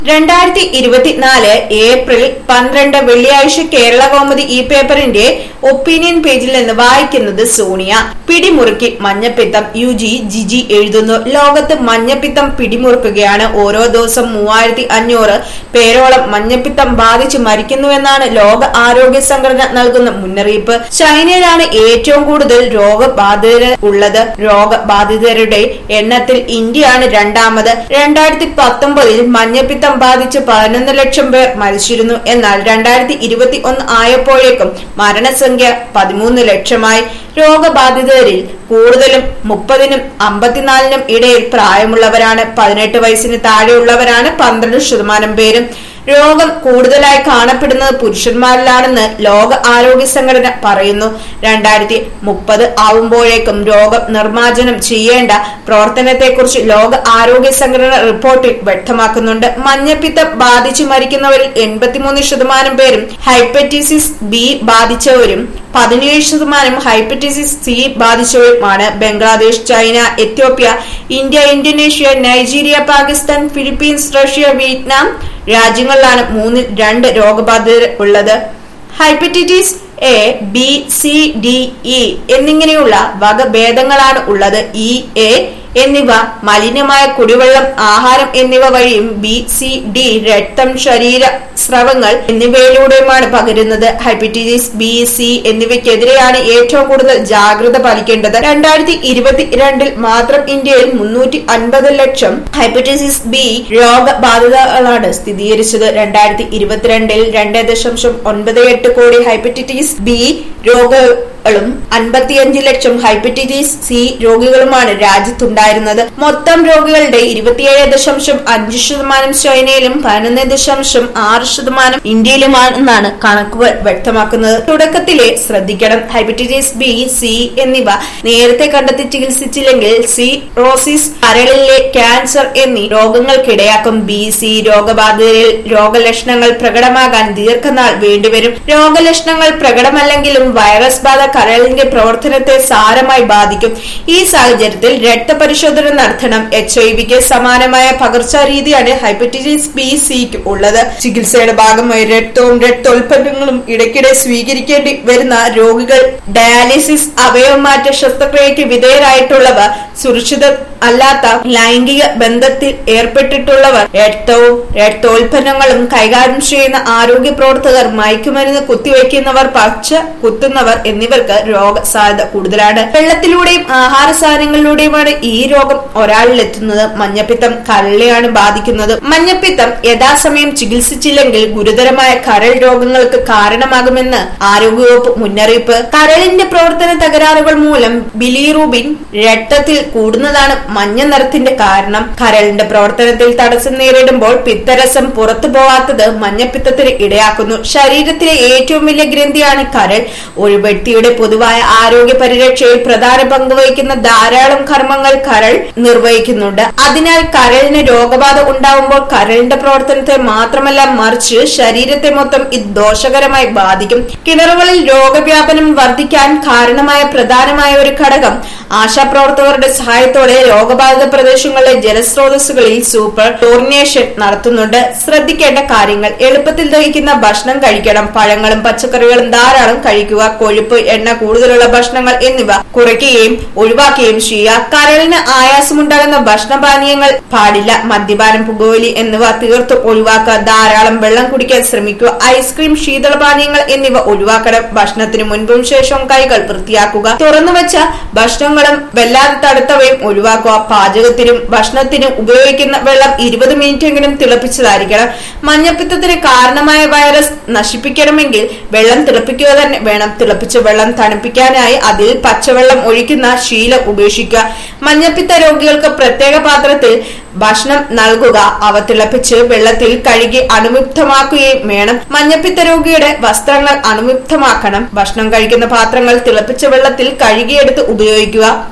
രണ്ടായിരത്തി ഇരുപത്തിനാല് ഏപ്രിൽ പന്ത്രണ്ട് വെള്ളിയാഴ്ച കേരള കൗമുദി ഈ പേപ്പറിന്റെ ഒപ്പീനിയൻ പേജിൽ നിന്ന് വായിക്കുന്നത് സോണിയ പിടിമുറുക്കി മഞ്ഞപ്പിത്തം യു ജി ജിജി എഴുതുന്നു ലോകത്ത് മഞ്ഞപ്പിത്തം പിടിമുറുക്കുകയാണ് ഓരോ ദിവസം മൂവായിരത്തി അഞ്ഞൂറ് പേരോളം മഞ്ഞപ്പിത്തം ബാധിച്ച് മരിക്കുന്നുവെന്നാണ് ലോക ആരോഗ്യ സംഘടന നൽകുന്ന മുന്നറിയിപ്പ് ചൈനയിലാണ് ഏറ്റവും കൂടുതൽ രോഗബാധിതർ ഉള്ളത് രോഗബാധിതരുടെ എണ്ണത്തിൽ ഇന്ത്യയാണ് രണ്ടാമത് രണ്ടായിരത്തി പത്തൊമ്പതിൽ മഞ്ഞപ്പിത്തം ബാധിച്ച് പതിനൊന്ന് ലക്ഷം പേർ മരിച്ചിരുന്നു എന്നാൽ രണ്ടായിരത്തി ഇരുപത്തി ഒന്ന് ആയപ്പോഴേക്കും മരണസംഖ്യ പതിമൂന്ന് ലക്ഷമായി രോഗബാധിതരിൽ കൂടുതലും മുപ്പതിനും അമ്പത്തിനാലിനും ഇടയിൽ പ്രായമുള്ളവരാണ് പതിനെട്ട് വയസ്സിന് താഴെയുള്ളവരാണ് പന്ത്രണ്ട് ശതമാനം പേരും രോഗം കൂടുതലായി കാണപ്പെടുന്നത് പുരുഷന്മാരിലാണെന്ന് ലോക ആരോഗ്യ സംഘടന പറയുന്നു രണ്ടായിരത്തി മുപ്പത് ആവുമ്പോഴേക്കും രോഗം നിർമ്മാർജ്ജനം ചെയ്യേണ്ട പ്രവർത്തനത്തെക്കുറിച്ച് ലോക ആരോഗ്യ സംഘടന റിപ്പോർട്ടിൽ വ്യക്തമാക്കുന്നുണ്ട് മഞ്ഞപ്പിത്തം ബാധിച്ചു മരിക്കുന്നവരിൽ എൺപത്തിമൂന്ന് ശതമാനം പേരും ഹൈപ്പറ്റൈറ്റിസ് ബി ബാധിച്ചവരും പതിനേഴ് ശതമാനം ഹൈപ്പറ്റൈറ്റിസ് സി ബാധിച്ചവരുമാണ് Bangladesh China Ethiopia India Indonesia Nigeria Pakistan Philippines Russia Vietnam രാജ്യങ്ങളിലാണ് മൂന്നിൽ രണ്ട് രോഗബാധിതർ ഉള്ളത് hepatitis A B C D E എന്നിങ്ങനെയുള്ള വകഭേദങ്ങളാണ് ഉള്ളത് ഇ എ എന്നിവ മലിനമായ കുടിവെള്ളം ആഹാരം എന്നിവ വഴിയും ബി സി ഡി രക്തം ശരീര സ്രവങ്ങൾ എന്നിവയിലൂടെയുമാണ് പകരുന്നത് ഹെപ്പറ്റൈറ്റിസ് ബി സി എന്നിവയ്ക്കെതിരെയാണ് ഏറ്റവും കൂടുതൽ ജാഗ്രത പാലിക്കേണ്ടത് രണ്ടായിരത്തി ഇരുപത്തിരണ്ടിൽ മാത്രം ഇന്ത്യയിൽ മുന്നൂറ്റി അൻപത് ലക്ഷം ഹെപ്പറ്റൈറ്റിസ് ബി രോഗബാധിതകളാണ് സ്ഥിരീകരിച്ചത് രണ്ടായിരത്തി ഇരുപത്തിരണ്ടിൽ രണ്ട് ദശാംശം ഒൻപത് എട്ട് കോടി ഹെപ്പറ്റൈറ്റിസ് ബി രോഗങ്ങളും അൻപത്തിയഞ്ച് ലക്ഷം ഹെപ്പറ്റൈറ്റിസ് സി രോഗികളുമാണ് രാജ്യത്തുണ്ടായിരുന്നത് മൊത്തം രോഗികളുടെ ഇരുപത്തിയേഴ് ദശാംശം അഞ്ച് ശതമാനം ചൈനയിലും പതിനൊന്ന് ദശാംശം ആറ് ശതമാനം ഇന്ത്യയിലുമാണെന്നാണ് കണക്കുകൾ വ്യക്തമാക്കുന്നത് തുടക്കത്തിലെ ശ്രദ്ധിക്കണം ഹെപ്പറ്റൈറ്റിസ് ബി സി എന്നിവ നേരത്തെ കണ്ടെത്തി ചികിത്സിച്ചില്ലെങ്കിൽ സി റോസിസ് കരളിലെ ക്യാൻസർ എന്നീ രോഗങ്ങൾക്കിടയാക്കും ബി സി രോഗബാധിതരിൽ രോഗലക്ഷണങ്ങൾ പ്രകടമാകാൻ ദീർഘനാൾ വേണ്ടിവരും രോഗലക്ഷണങ്ങൾ പ്രകടമല്ലെങ്കിലും വൈറസ് ബാധ കരളിന്റെ പ്രവർത്തനത്തെ സാരമായി ബാധിക്കും ഈ സാഹചര്യത്തിൽ രക്തപരിശോധന നടത്തണം എച്ച് ഐ വിക്ക് സമാനമായ പകർച്ചാരീതിയാണ് ഹൈപ്പറ്റൈറ്റിസ് ബി സിക്ക് ഉള്ളത് ചികിത്സയുടെ ഭാഗമായി രക്തവും രക്തോൽപ്പന്നങ്ങളും ഇടയ്ക്കിടെ സ്വീകരിക്കേണ്ടി വരുന്ന രോഗികൾ ഡയാലിസിസ് അവയവമാറ്റ ശസ്ത്രക്രിയയ്ക്ക് വിധേയരായിട്ടുള്ളവർ സുരക്ഷിത അല്ലാത്ത ലൈംഗിക ബന്ധത്തിൽ ഏർപ്പെട്ടിട്ടുള്ളവർ രക്തവും രക്തോൽപ്പന്നങ്ങളും കൈകാര്യം ചെയ്യുന്ന ആരോഗ്യ പ്രവർത്തകർ മയക്കുമരുന്ന് കുത്തിവെക്കുന്നവർ പച്ച കുത്തുന്നവർ എന്നിവർക്ക് രോഗസാധ്യത കൂടുതലാണ് വെള്ളത്തിലൂടെയും ആഹാര സാധനങ്ങളിലൂടെയുമാണ് ഈ രോഗം ഒരാളിൽ എത്തുന്നത് മഞ്ഞപ്പിത്തം കരളിനെയാണ് ബാധിക്കുന്നത് മഞ്ഞപ്പിത്തം യഥാസമയം ചികിത്സിച്ചില്ലെങ്കിൽ ഗുരുതരമായ കരൾ രോഗങ്ങൾക്ക് കാരണമാകുമെന്ന് ആരോഗ്യവകുപ്പ് മുന്നറിയിപ്പ് കരളിന്റെ പ്രവർത്തന തകരാറുകൾ മൂലം ബിലിറൂബിൻ രക്തത്തിൽ കൂടുന്നതാണ് മഞ്ഞ നിറത്തിന്റെ കാരണം കരളിന്റെ പ്രവർത്തനത്തിൽ തടസ്സം നേരിടുമ്പോൾ പിത്തരസം പുറത്തു പോവാത്തത് മഞ്ഞപ്പിത്തത്തിന് ഇടയാക്കുന്നു ശരീരത്തിലെ ഏറ്റവും വലിയ ഗ്രന്ഥിയാണ് കരൾ ഒരു വ്യക്തിയുടെ പൊതുവായ ആരോഗ്യ പരിരക്ഷയിൽ പ്രധാന പങ്ക് വഹിക്കുന്ന ധാരാളം കർമ്മങ്ങൾ കരൾ നിർവഹിക്കുന്നുണ്ട് അതിനാൽ കരളിന് രോഗബാധ ഉണ്ടാവുമ്പോൾ കരളിന്റെ പ്രവർത്തനത്തെ മാത്രമല്ല മറിച്ച് ശരീരത്തെ മൊത്തം ഇത് ദോഷകരമായി ബാധിക്കും കിണറുകളിൽ രോഗവ്യാപനം വർദ്ധിക്കാൻ കാരണമായ പ്രധാനമായ ഒരു ഘടകം ആശാപ്രവർത്തകരുടെ സഹായത്തോടെ രോഗബാധിത പ്രദേശങ്ങളിലെ ജലസ്രോതസ്സുകളിൽ സൂപ്പർ ക്ലോറിനേഷൻ നടത്തുന്നുണ്ട് ശ്രദ്ധിക്കേണ്ട കാര്യങ്ങൾ എളുപ്പത്തിൽ ദഹിക്കുന്ന ഭക്ഷണം കഴിക്കണം പഴങ്ങളും പച്ചക്കറികളും ധാരാളം കഴിക്കുക കൊഴുപ്പ് എണ്ണ കൂടുതലുള്ള ഭക്ഷണങ്ങൾ എന്നിവ കുറയ്ക്കുകയും ഒഴിവാക്കുകയും ചെയ്യുക കരളിന് ആയാസമുണ്ടാകുന്ന ഭക്ഷണപാനീയങ്ങൾ പാടില്ല മദ്യപാനം പുകവലി എന്നിവ തീർത്തും ഒഴിവാക്കുക ധാരാളം വെള്ളം കുടിക്കാൻ ശ്രമിക്കുക ഐസ്ക്രീം ശീതളപാനീയങ്ങൾ എന്നിവ ഒഴിവാക്കണം ഭക്ഷണത്തിന് മുൻപും ശേഷവും കൈകൾ വൃത്തിയാക്കുക തുറന്നുവെച്ച ഭക്ഷണങ്ങളും വല്ലാതെ തടുത്തവയും ഒഴിവാക്കുക പാചകത്തിനും ഭക്ഷണത്തിനും ഉപയോഗിക്കുന്ന വെള്ളം ഇരുപത് മിനിറ്റെങ്കിലും തിളപ്പിച്ചതായിരിക്കണം മഞ്ഞപ്പിത്തത്തിന് കാരണമായ വൈറസ് നശിപ്പിക്കണമെങ്കിൽ വെള്ളം തിളപ്പിക്കുക തന്നെ വേണം തിളപ്പിച്ച വെള്ളം തണുപ്പിക്കാനായി അതിൽ പച്ചവെള്ളം ഒഴിക്കുന്ന ശീലം ഉപേക്ഷിക്കുക മഞ്ഞപ്പിത്ത രോഗികൾക്ക് പ്രത്യേക പാത്രത്തിൽ ഭക്ഷണം നൽകുക അവ തിളപ്പിച്ച് വെള്ളത്തിൽ കഴുകി അണുവിപ്തമാക്കുകയും വേണം മഞ്ഞപ്പിത്ത രോഗിയുടെ വസ്ത്രങ്ങൾ അണുവിപ്തമാക്കണം ഭക്ഷണം കഴിക്കുന്ന പാത്രങ്ങൾ തിളപ്പിച്ച വെള്ളത്തിൽ കഴുകിയെടുത്ത് ഉപയോഗിക്കുക